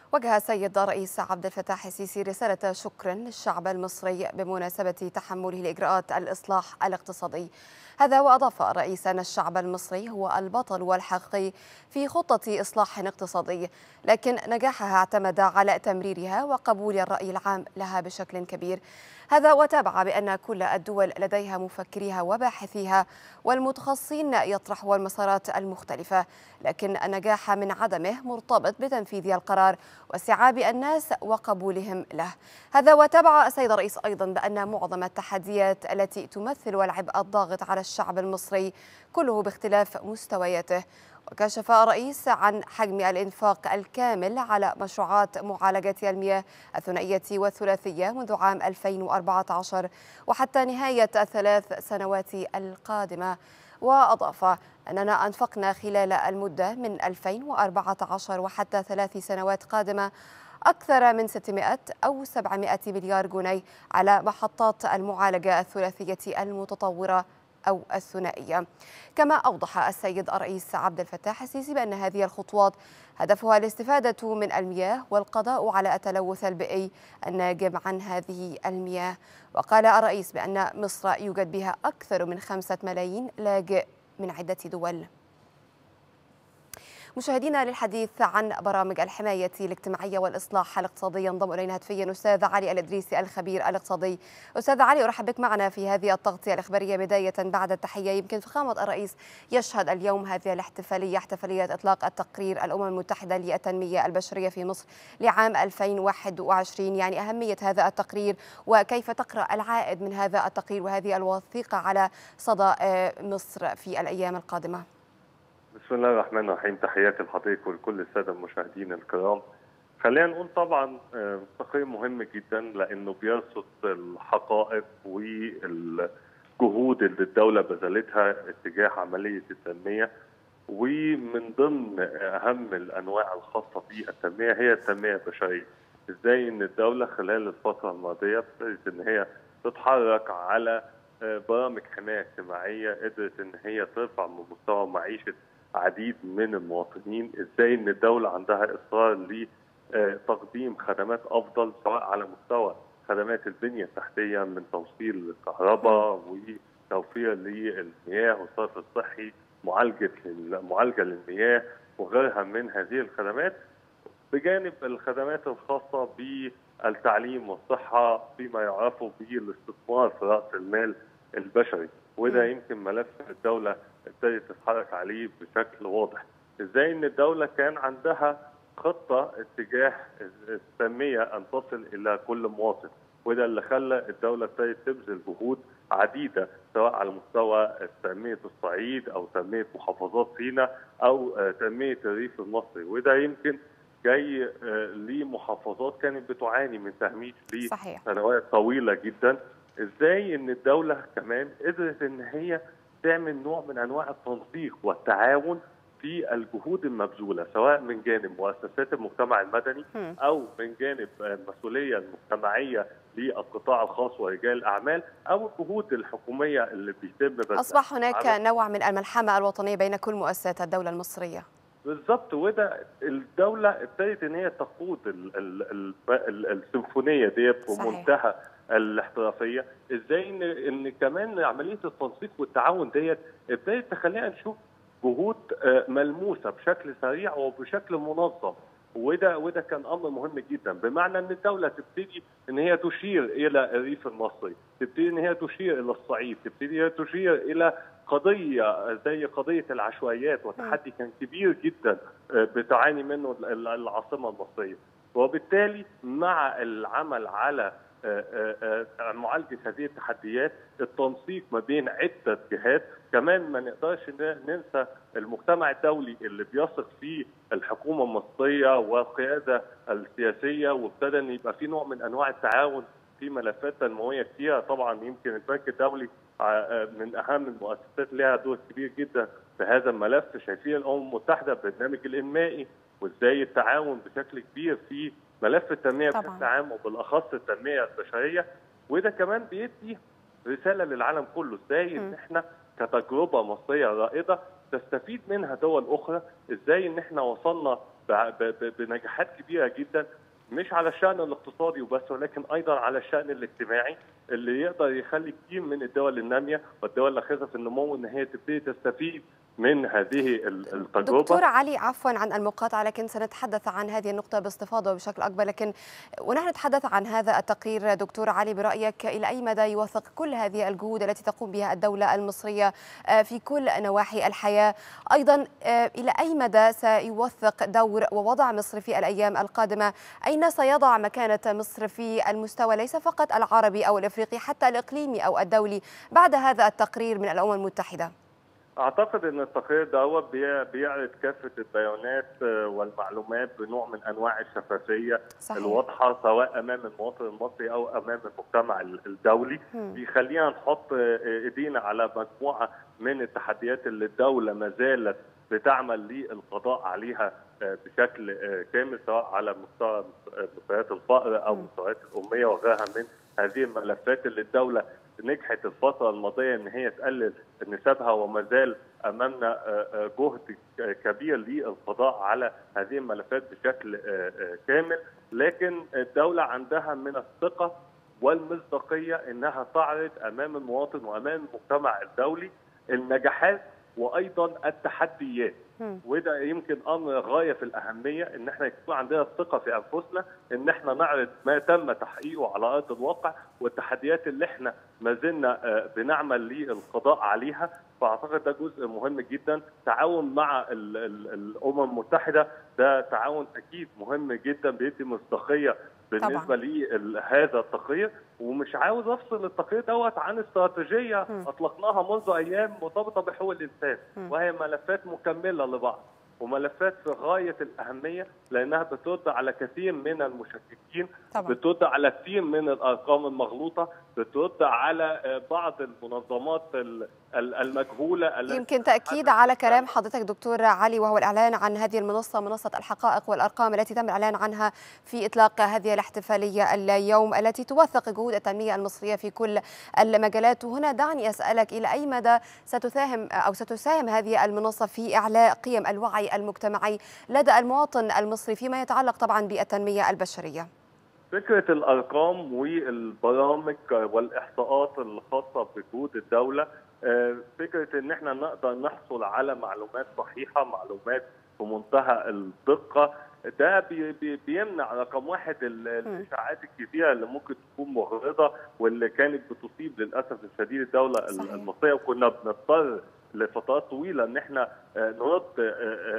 وجه السيد الرئيس عبد الفتاح السيسي رسالة شكر للشعب المصري بمناسبة تحمله لإجراءات الإصلاح الاقتصادي هذا وأضاف الرئيس أن الشعب المصري هو البطل والحقيقي في خطة إصلاح اقتصادي لكن نجاحها اعتمد على تمريرها وقبول الرأي العام لها بشكل كبير هذا وتابع بأن كل الدول لديها مفكريها وباحثيها والمتخصصين يطرحوا المسارات المختلفة لكن النجاح من عدمه مرتبط بتنفيذ القرار واستيعاب الناس وقبولهم له هذا وتابع السيد الرئيس أيضا بأن معظم التحديات التي تمثل العبء الضاغط على الشعب المصري كله باختلاف مستوياته وكشف الرئيس عن حجم الإنفاق الكامل على مشروعات معالجة المياه الثنائية والثلاثية منذ عام 2014 وحتى نهاية الثلاث سنوات القادمة وأضاف أننا أنفقنا خلال المدة من 2014 وحتى ثلاث سنوات قادمة أكثر من 600 أو 700 مليار جنيه على محطات المعالجة الثلاثية المتطورة أو الثنائية كما أوضح السيد الرئيس عبد الفتاح السيسي بأن هذه الخطوات هدفها الاستفادة من المياه والقضاء على التلوث البيئي الناجم عن هذه المياه وقال الرئيس بأن مصر يوجد بها أكثر من خمسة ملايين لاجئ من عدة دول مشاهدينا للحديث عن برامج الحماية الاجتماعية والإصلاح الاقتصادي ينضم إلينا هاتفيا أستاذ علي الإدريسي الخبير الاقتصادي أستاذ علي أرحب بك معنا في هذه التغطية الإخبارية بداية بعد التحية يمكن فخامة الرئيس يشهد اليوم هذه الاحتفالية احتفالية إطلاق التقرير الأمم المتحدة للتنمية البشرية في مصر لعام 2021 يعني أهمية هذا التقرير وكيف تقرأ العائد من هذا التقرير وهذه الوثيقة على صدى مصر في الأيام القادمة بسم الله الرحمن الرحيم تحياتي لحضرتك ولكل الساده المشاهدين الكرام خلينا نقول طبعا تقرير مهم جدا لانه بيرصد الحقائق والجهود اللي الدوله بذلتها اتجاه عمليه التنميه ومن ضمن اهم الانواع الخاصه بالتنميه هي التنميه البشريه ازاي ان الدوله خلال الفتره الماضيه ابتدت ان هي تتحرك على برامج حمايه اجتماعيه قدرت ان هي ترفع من مستوى معيشه عديد من المواطنين ازاي ان الدوله عندها اصرار لتقديم خدمات افضل سواء على مستوى خدمات البنيه التحتيه من توصيل الكهرباء وتوفير للمياه والصرف الصحي معالجه معالجه للمياه وغيرها من هذه الخدمات بجانب الخدمات الخاصه بالتعليم والصحه فيما يعرفوا بالاستثمار في راس المال البشري وده يمكن ملف الدوله ابتدت تتحرك عليه بشكل واضح ازاي ان الدوله كان عندها خطه اتجاه التنميه ان تصل الى كل مواطن وده اللي خلى الدوله ابتدت تبذل جهود عديده سواء على مستوى تنميه الصعيد او تنميه محافظات سيناء او تنميه الريف المصري وده يمكن جاي لمحافظات كانت بتعاني من تهميش لسنوات طويله جدا ازاي ان الدوله كمان قدرت ان هي تعمل نوع من انواع التنسيق والتعاون في الجهود المبذوله سواء من جانب مؤسسات المجتمع المدني او من جانب المسؤوليه المجتمعيه للقطاع الخاص ورجال الاعمال او الجهود الحكوميه اللي بيتم بس اصبح هناك نوع من الملحمه الوطنيه بين كل مؤسسات الدوله المصريه بالظبط وده الدوله ابتدت ان هي تقود ال ال ال السيمفونيه ديت بمنتهى الاحترافيه ازاي ان ان كمان عمليه التنسيق والتعاون ديت ابتدت تخلينا نشوف جهود ملموسه بشكل سريع وبشكل منظم وده وده كان امر مهم جدا بمعنى ان الدوله تبتدي ان هي تشير الى الريف المصري تبتدي ان هي تشير الى الصعيد تبتدي هي تشير الى قضيه زي قضيه العشوائيات وتحدي كان كبير جدا بتعاني منه العاصمه المصريه وبالتالي مع العمل على معالجه هذه التحديات التنسيق ما بين عده جهات كمان ما نقدرش ننسى المجتمع الدولي اللي بيثق فيه الحكومه المصريه والقياده السياسيه وابتدى ان يبقى في نوع من انواع التعاون في ملفات تنمويه كثيره طبعا يمكن البنك الدولي من اهم المؤسسات لها دور كبير جدا في هذا الملف شايفين الامم المتحده البرنامج الانمائي وازاي التعاون بشكل كبير في ملف التنميه بشكل عام وبالاخص التنميه البشريه وده كمان بيدي رساله للعالم كله ازاي ان احنا كتجربه مصريه رائده تستفيد منها دول اخرى ازاي ان احنا وصلنا بنجاحات كبيره جدا مش على الشأن الاقتصادي وبس ولكن ايضا على الشأن الاجتماعي اللي يقدر يخلي كتير من الدول الناميه والدول الاخذه في النمو ان هي تبتدي تستفيد من هذه التجربه دكتور علي عفوا عن المقاطعه لكن سنتحدث عن هذه النقطه باستفاضه وبشكل اكبر لكن ونحن نتحدث عن هذا التقرير دكتور علي برايك الى اي مدى يوثق كل هذه الجهود التي تقوم بها الدوله المصريه في كل نواحي الحياه ايضا الى اي مدى سيوثق دور ووضع مصر في الايام القادمه اين سيضع مكانه مصر في المستوى ليس فقط العربي او الافريقي حتى الاقليمي او الدولي بعد هذا التقرير من الامم المتحده اعتقد ان التقرير دوت بيعرض كافه البيانات والمعلومات بنوع من انواع الشفافيه صحيح. الواضحه سواء امام المواطن المصري او امام المجتمع الدولي م. بيخلينا نحط ايدينا على مجموعه من التحديات اللي الدوله ما زالت بتعمل للقضاء عليها بشكل كامل سواء على مستوى مستويات الفقر او مستويات الاميه وغيرها من هذه الملفات اللي الدوله نجحت الفتره الماضيه ان هي تقلل نسبها وما زال امامنا جهد كبير للقضاء على هذه الملفات بشكل كامل لكن الدوله عندها من الثقه والمصداقيه انها تعرض امام المواطن وامام المجتمع الدولي النجاحات وايضا التحديات وده يمكن امر غايه في الاهميه ان احنا يكون عندنا الثقه في انفسنا ان احنا نعرض ما تم تحقيقه على ارض الواقع والتحديات اللي احنا ما زلنا بنعمل للقضاء عليها فاعتقد ده جزء مهم جدا تعاون مع ال ال الامم المتحده ده تعاون اكيد مهم جدا بيدي مصداقيه بالنسبه لهذا التقرير ومش عاوز افصل التقرير دوت عن استراتيجيه م. اطلقناها منذ ايام مرتبطه بحقوق الانسان م. وهي ملفات مكمله لبعض وملفات في غايه الاهميه لانها بترد على كثير من المشككين طبعا. بترد على كثير من الارقام المغلوطه بترد على بعض المنظمات المجهوله التي يمكن تاكيد على كلام حضرتك دكتور علي وهو الاعلان عن هذه المنصه منصه الحقائق والارقام التي تم الاعلان عنها في اطلاق هذه الاحتفاليه اليوم التي توثق جهود التنميه المصريه في كل المجالات وهنا دعني اسالك الى اي مدى ستساهم او ستساهم هذه المنصه في اعلاء قيم الوعي المجتمعي لدى المواطن المصري فيما يتعلق طبعا بالتنميه البشريه فكرة الأرقام والبرامج والإحصاءات الخاصة بجهود الدولة فكرة إن إحنا نقدر نحصل على معلومات صحيحة معلومات في منتهى الدقة ده بي بي بيمنع رقم واحد الاشاعات الكثيره اللي ممكن تكون مغرضه واللي كانت بتصيب للاسف الشديد الدوله صحيح. المصريه وكنا بنضطر لفترات طويله ان احنا نرد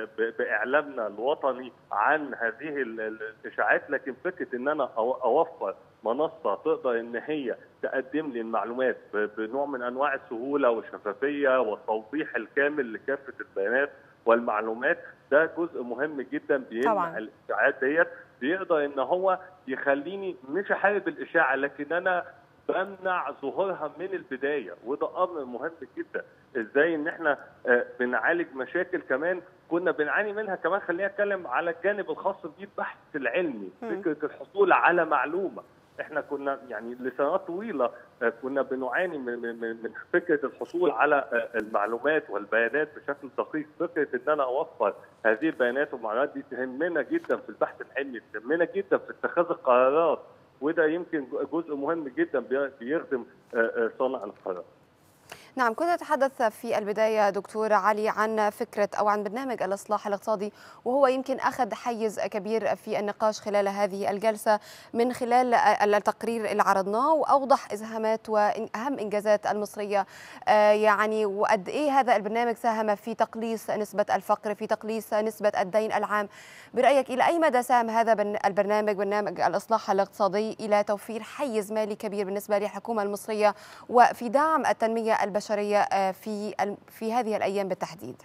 باعلامنا الوطني عن هذه الاشاعات لكن فكره ان انا اوفر منصه تقدر ان هي تقدم لي المعلومات بنوع من انواع السهوله والشفافيه والتوضيح الكامل لكافه البيانات والمعلومات ده جزء مهم جدا بيمنع الاشاعات ديت بيقدر ان هو يخليني مش احارب الاشاعه لكن انا بمنع ظهورها من البدايه وده امر مهم جدا ازاي ان احنا بنعالج مشاكل كمان كنا بنعاني منها كمان خلينا اتكلم على الجانب الخاص بالبحث العلمي فكره الحصول على معلومه احنا كنا يعني لسنوات طويله كنا بنعاني من من من فكره الحصول على المعلومات والبيانات بشكل دقيق، فكره ان انا اوفر هذه البيانات والمعلومات دي تهمنا جدا في البحث العلمي، تهمنا جدا في اتخاذ القرارات وده يمكن جزء مهم جدا بيخدم صانع القرار. نعم كنت أتحدث في البداية دكتور علي عن فكرة أو عن برنامج الإصلاح الاقتصادي وهو يمكن أخذ حيز كبير في النقاش خلال هذه الجلسة من خلال التقرير اللي عرضناه وأوضح إسهامات وأهم إنجازات المصرية يعني وقد إيه هذا البرنامج ساهم في تقليص نسبة الفقر في تقليص نسبة الدين العام برأيك إلى أي مدى ساهم هذا البرنامج برنامج الإصلاح الاقتصادي إلى توفير حيز مالي كبير بالنسبة للحكومة المصرية وفي دعم التنمية البشرية البشريه في في هذه الايام بالتحديد؟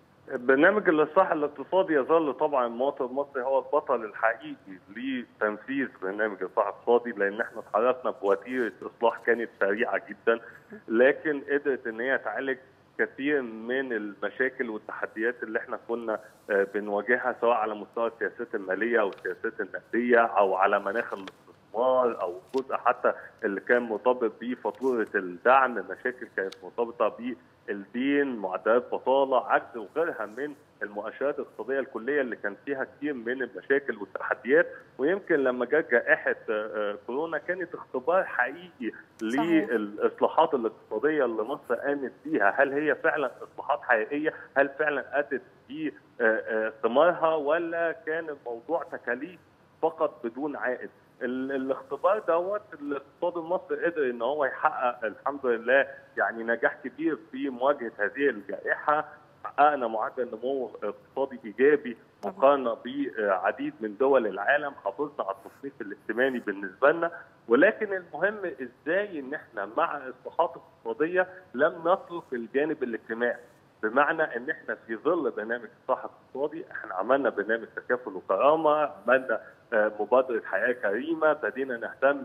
برنامج الاصلاح الاقتصادي يظل طبعا المواطن المصري هو البطل الحقيقي لتنفيذ برنامج الاصلاح الاقتصادي لان احنا اتحركنا بوتيره اصلاح كانت سريعه جدا لكن قدرت ان هي تعالج كثير من المشاكل والتحديات اللي احنا كنا بنواجهها سواء على مستوى السياسات الماليه او السياسات النقديه او على مناخ الاستثمار او جزء حتى اللي كان مرتبط بيه فاتوره الدعم مشاكل كانت مرتبطه بالدين معدلات بطاله عجز وغيرها من المؤشرات الاقتصاديه الكليه اللي كان فيها كثير من المشاكل والتحديات ويمكن لما جت جائحه كورونا كانت اختبار حقيقي للاصلاحات الاقتصاديه اللي مصر قامت بيها هل هي فعلا اصلاحات حقيقيه هل فعلا ادت ثمارها ولا كان الموضوع تكاليف فقط بدون عائد الاختبار دوت الاقتصاد المصري قدر ان هو يحقق الحمد لله يعني نجاح كبير في مواجهه هذه الجائحه حققنا معدل نمو اقتصادي ايجابي مقارنه بعديد من دول العالم حافظنا على التصنيف الائتماني بالنسبه لنا ولكن المهم ازاي ان احنا مع اصلاحات اقتصاديه لم نترك الجانب الاجتماعي بمعنى ان احنا في ظل برنامج اصلاح اقتصادي احنا عملنا برنامج تكافل وكرامه عملنا مبادره حياه كريمه بدينا نهتم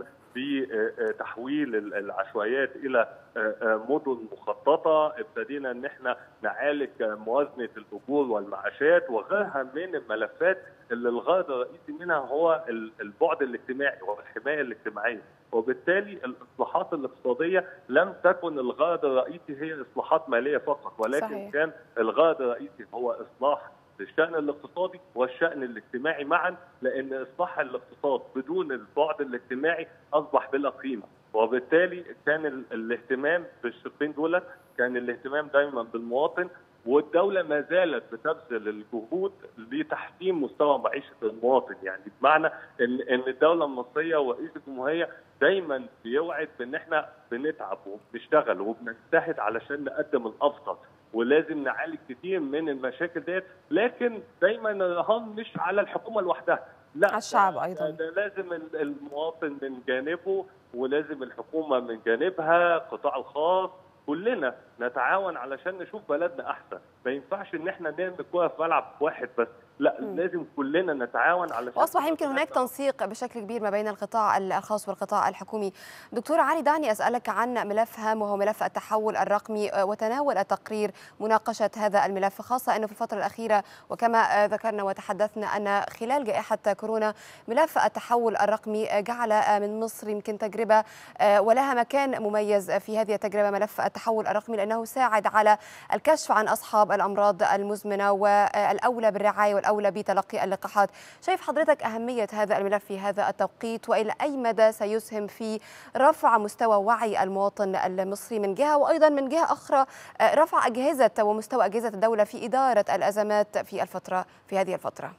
بتحويل العشوائيات الى مدن مخططه ابتدينا ان احنا نعالج موازنه الاجور والمعاشات وغيرها من الملفات اللي الغرض الرئيسي منها هو البعد الاجتماعي والحمايه الاجتماعيه وبالتالي الاصلاحات الاقتصاديه لم تكن الغرض الرئيسي هي اصلاحات ماليه فقط ولكن صحيح. كان الغرض الرئيسي هو اصلاح الشأن الاقتصادي والشأن الاجتماعي معا لأن إصلاح الاقتصاد بدون البعد الاجتماعي أصبح بلا قيمة وبالتالي كان الاهتمام بالشقين دول كان الاهتمام دايما بالمواطن والدولة ما زالت بتبذل الجهود لتحسين مستوى معيشة المواطن يعني بمعنى ان ان الدولة المصرية ورئيس الجمهورية دايما بيوعد بان احنا بنتعب وبنشتغل وبنجتهد علشان نقدم الافضل ولازم نعالج كتير من المشاكل ديت لكن دايما الرهان مش على الحكومه لوحدها لا على الشعب ايضا ده لازم المواطن من جانبه ولازم الحكومه من جانبها القطاع الخاص كلنا نتعاون علشان نشوف بلدنا احسن ما ينفعش ان احنا نرمي كوره في ملعب واحد بس لا م. لازم كلنا نتعاون علشان واصبح يمكن هناك تنسيق بشكل كبير ما بين القطاع الخاص والقطاع الحكومي دكتور علي دعني اسالك عن ملف هام وهو ملف التحول الرقمي وتناول التقرير مناقشه هذا الملف خاصه انه في الفتره الاخيره وكما ذكرنا وتحدثنا ان خلال جائحه كورونا ملف التحول الرقمي جعل من مصر يمكن تجربه ولها مكان مميز في هذه التجربه ملف التحول الرقمي لانه ساعد على الكشف عن اصحاب الامراض المزمنه والاولى بالرعايه والاولى بتلقي اللقاحات، شايف حضرتك اهميه هذا الملف في هذا التوقيت والى اي مدى سيسهم في رفع مستوى وعي المواطن المصري من جهه وايضا من جهه اخرى رفع اجهزه ومستوى اجهزه الدوله في اداره الازمات في الفتره في هذه الفتره؟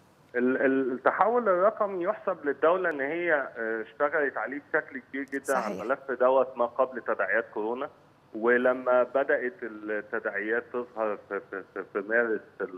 التحول الرقمي يحسب للدوله ان هي اشتغلت عليه بشكل كبير جدا صحيح. على الملف دوت ما قبل تداعيات كورونا ولما بدات التداعيات تظهر في, في, في مارس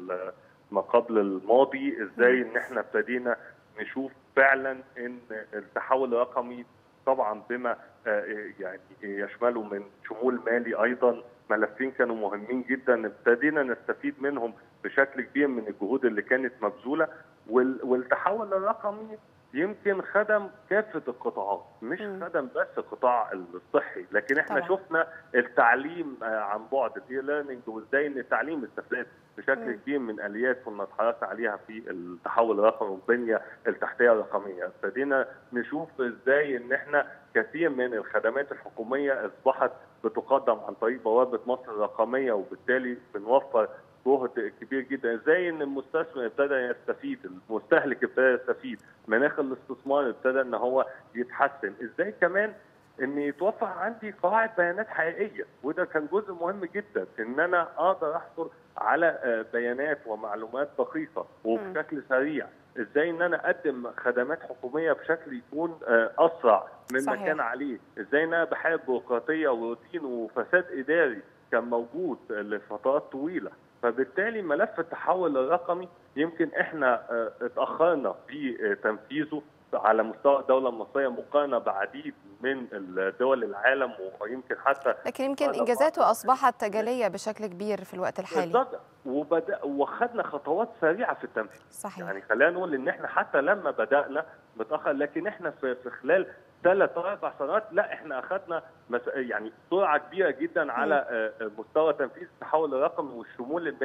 ما قبل الماضي ازاي ان احنا ابتدينا نشوف فعلا ان التحول الرقمي طبعا بما يعني يشمله من شمول مالي ايضا ملفين كانوا مهمين جدا ابتدينا نستفيد منهم بشكل كبير من الجهود اللي كانت مبذوله والتحول الرقمي يمكن خدم كافه القطاعات مش م. خدم بس القطاع الصحي لكن احنا طبعا. شفنا التعليم عن بعد الاي ليرنينج وازاي ان التعليم استفاد بشكل م. كبير من اليات كنا اتحركنا عليها في التحول الرقمي والبنيه التحتيه الرقميه ابتدينا نشوف ازاي ان احنا كثير من الخدمات الحكوميه اصبحت بتقدم عن طريق بوابه مصر الرقميه وبالتالي بنوفر جهد كبير جدا ازاي ان المستثمر ابتدى يستفيد المستهلك ابتدى يستفيد مناخ الاستثمار ابتدى ان هو يتحسن ازاي كمان ان يتوفر عندي قواعد بيانات حقيقيه وده كان جزء مهم جدا ان انا اقدر احصل على بيانات ومعلومات دقيقه وبشكل سريع ازاي ان انا اقدم خدمات حكوميه بشكل يكون اسرع من صحيح. ما كان عليه ازاي ان انا بحارب بيروقراطيه وروتين وفساد اداري كان موجود لفترات طويله فبالتالي ملف التحول الرقمي يمكن احنا اتاخرنا في تنفيذه على مستوى الدوله المصريه مقارنه بعديد من دول العالم ويمكن حتى لكن يمكن انجازاته اصبحت جليه بشكل كبير في الوقت الحالي بالضبط وبدا وخدنا خطوات سريعه في التنفيذ صحيح يعني خلينا نقول ان احنا حتى لما بدانا متاخر لكن احنا في خلال ثلاث اربع سنوات لا احنا اخذنا يعني سرعه كبيره جدا على مستوى تنفيذ التحول الرقمي والشمول المالي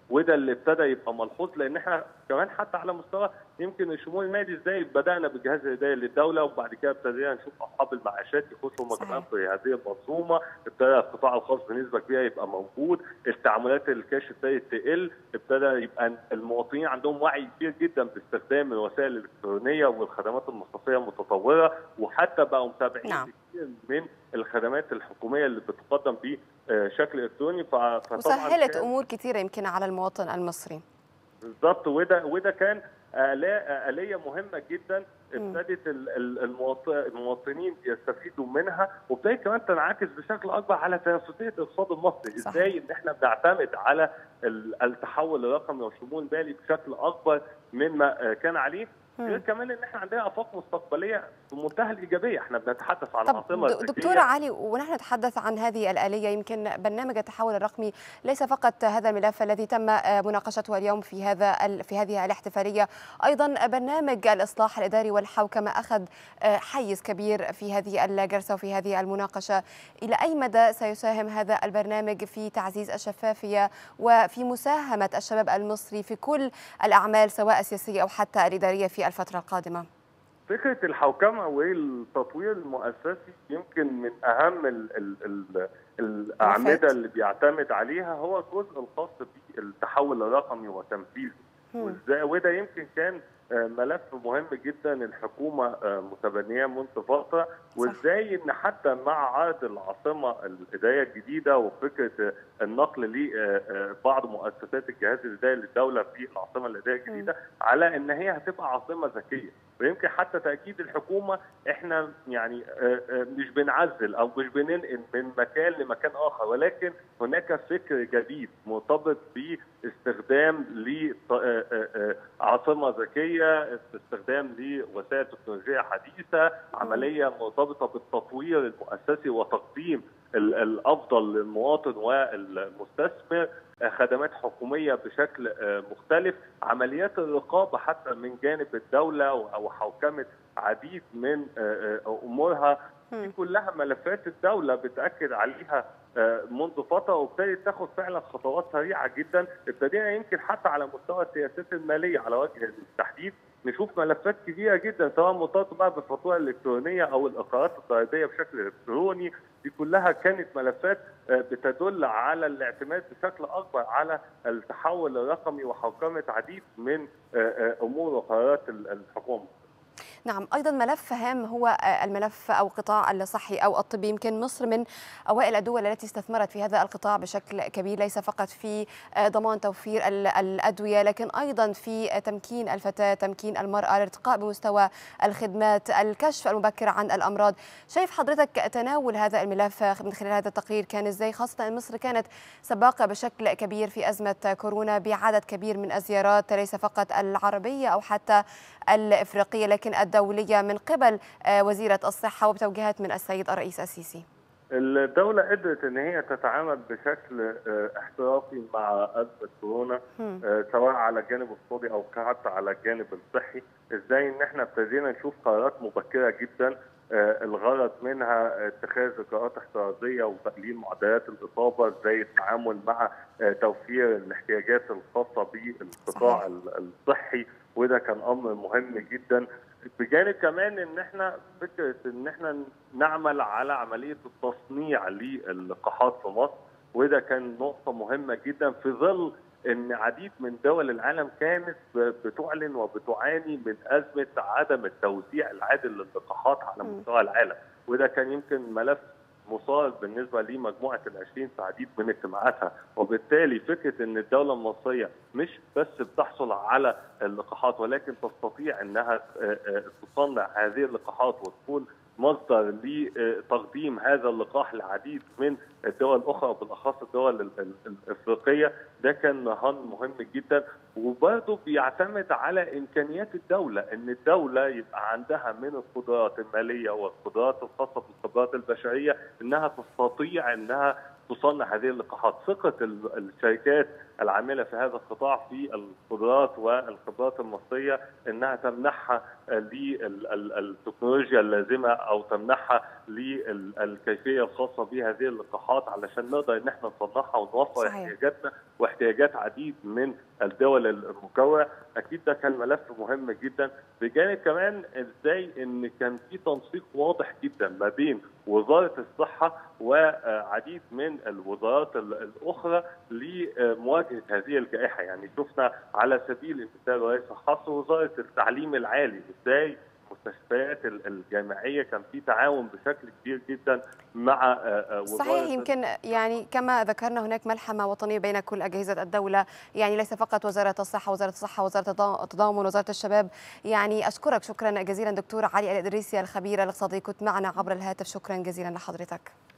وده اللي ابتدى يبقى ملحوظ لان احنا كمان حتى على مستوى يمكن الشمول المالي ازاي بدانا بجهاز الهدايه للدوله وبعد كده ابتدينا نشوف اصحاب المعاشات يخشوا كمان في هذه المنظومه ابتدى القطاع الخاص بنسبه كبيره يبقى موجود التعاملات الكاش ابتدت تقل ابتدى يبقى المواطنين عندهم وعي كبير جدا باستخدام الوسائل الالكترونيه والخدمات المصرفيه المتطوره وحتى بقوا متابعين نعم. كثير من الخدمات الحكوميه اللي بتقدم بشكل الكتروني فطبعا وسهلت امور كثيره يمكن على المواطن المصري بالظبط وده وده كان آلية مهمة جدا ابتدت المواطنين يستفيدوا منها وابتدت كمان تنعكس بشكل اكبر على تنافسيه الاقتصاد المصري، ازاي ان احنا بنعتمد على التحول الرقمي والشمول المالي بشكل اكبر مما كان عليه غير كمان ان احنا عندنا افاق مستقبليه بمنتهى الايجابيه، احنا بنتحدث عن عاصمه دكتور علي ونحن نتحدث عن هذه الاليه يمكن برنامج التحول الرقمي ليس فقط هذا الملف الذي تم مناقشته اليوم في هذا في هذه الاحتفاليه، ايضا برنامج الاصلاح الاداري والحوكمه اخذ حيز كبير في هذه الجلسه وفي هذه المناقشه، الى اي مدى سيساهم هذا البرنامج في تعزيز الشفافيه وفي مساهمه الشباب المصري في كل الاعمال سواء السياسيه او حتى الاداريه في الفترة القادمة؟ فكرة الحوكمة والتطوير المؤسسي يمكن من أهم ال ال ال الأعمدة اللي بيعتمد عليها هو الجزء الخاص بالتحول الرقمي وتنفيذه وده يمكن كان ملف مهم جدا الحكومه متبنياه منذ فتره وازاي ان حتى مع عرض العاصمه الاداريه الجديده وفكره النقل لبعض مؤسسات الجهاز الاداري للدوله في العاصمه الاداريه الجديده على ان هي هتبقى عاصمه ذكيه ويمكن حتى تاكيد الحكومه احنا يعني مش بنعزل او مش بننقل من مكان لمكان اخر ولكن هناك فكر جديد مرتبط باستخدام لعاصمه ذكيه استخدام لوسائل تكنولوجيه حديثه عمليه مرتبطه بالتطوير المؤسسي وتقديم الافضل للمواطن والمستثمر خدمات حكوميه بشكل مختلف عمليات الرقابه حتى من جانب الدوله او حوكمه عديد من امورها دي كلها ملفات الدوله بتاكد عليها منذ فتره وابتدت تاخد فعلا خطوات سريعه جدا ابتدينا يمكن حتى على مستوى السياسات الماليه على وجه التحديد نشوف ملفات كبيره جدا سواء مرتبطه بقى بالفاتوره الالكترونيه او الاقرارات الضريبيه بشكل الكتروني دي كلها كانت ملفات بتدل على الاعتماد بشكل اكبر على التحول الرقمي وحوكمه عديد من امور وقرارات الحكومه نعم ايضا ملف هام هو الملف او قطاع الصحي او الطبي يمكن مصر من اوائل الدول التي استثمرت في هذا القطاع بشكل كبير ليس فقط في ضمان توفير الادويه لكن ايضا في تمكين الفتاه تمكين المراه الارتقاء بمستوى الخدمات الكشف المبكر عن الامراض شايف حضرتك تناول هذا الملف من خلال هذا التقرير كان ازاي خاصه ان مصر كانت سباقه بشكل كبير في ازمه كورونا بعدد كبير من الزيارات ليس فقط العربيه او حتى الافريقيه لكن الدوليه من قبل وزيره الصحه وبتوجيهات من السيد الرئيس السيسي. الدولة قدرت ان هي تتعامل بشكل احترافي مع ازمة كورونا سواء على الجانب الاقتصادي او حتى على الجانب الصحي، ازاي ان احنا ابتدينا نشوف قرارات مبكرة جدا الغرض منها اتخاذ اجراءات احترازيه وتقليل معدلات الاصابه ازاي التعامل مع توفير الاحتياجات الخاصه بالقطاع الصحي وده كان امر مهم جدا بجانب كمان ان احنا فكره ان احنا نعمل على عمليه التصنيع للقاحات في مصر وده كان نقطه مهمه جدا في ظل ان عديد من دول العالم كانت بتعلن وبتعاني من ازمه عدم التوزيع العادل للقاحات على مستوى العالم وده كان يمكن ملف مصاب بالنسبه لمجموعه ال20 في عديد من اجتماعاتها وبالتالي فكره ان الدوله المصريه مش بس بتحصل على اللقاحات ولكن تستطيع انها تصنع هذه اللقاحات وتكون مصدر لتقديم هذا اللقاح لعديد من الدول الاخرى بالاخص الدول الافريقيه ده كان نهان مهم جدا وبرضه بيعتمد على امكانيات الدوله ان الدوله يبقى عندها من القدرات الماليه والقدرات الخاصه بالخبرات البشريه انها تستطيع انها تصنع هذه اللقاحات ثقه الشركات العامله في هذا القطاع في القدرات والخبرات المصريه انها تمنحها للتكنولوجيا اللازمه او تمنحها للكيفيه الخاصه بهذه اللقاحات علشان نقدر ان احنا نصنعها ونوفر صحيح. احتياجاتنا واحتياجات عديد من الدول المكوره اكيد ده كان ملف مهم جدا بجانب كمان ازاي ان كان في تنسيق واضح جدا ما بين وزاره الصحه وعديد من الوزارات الاخرى لمواجهه هذه الجائحه يعني شفنا على سبيل المثال وليس حصر وزاره التعليم العالي ازاي المستشفيات الجامعيه كان في تعاون بشكل كبير جدا مع وزاره صحيح يمكن يعني كما ذكرنا هناك ملحمه وطنيه بين كل اجهزه الدوله يعني ليس فقط وزاره الصحه وزاره الصحه وزاره التضامن وزاره الشباب يعني اشكرك شكرا جزيلا دكتور علي الادريسي الخبير الاقتصادي كنت معنا عبر الهاتف شكرا جزيلا لحضرتك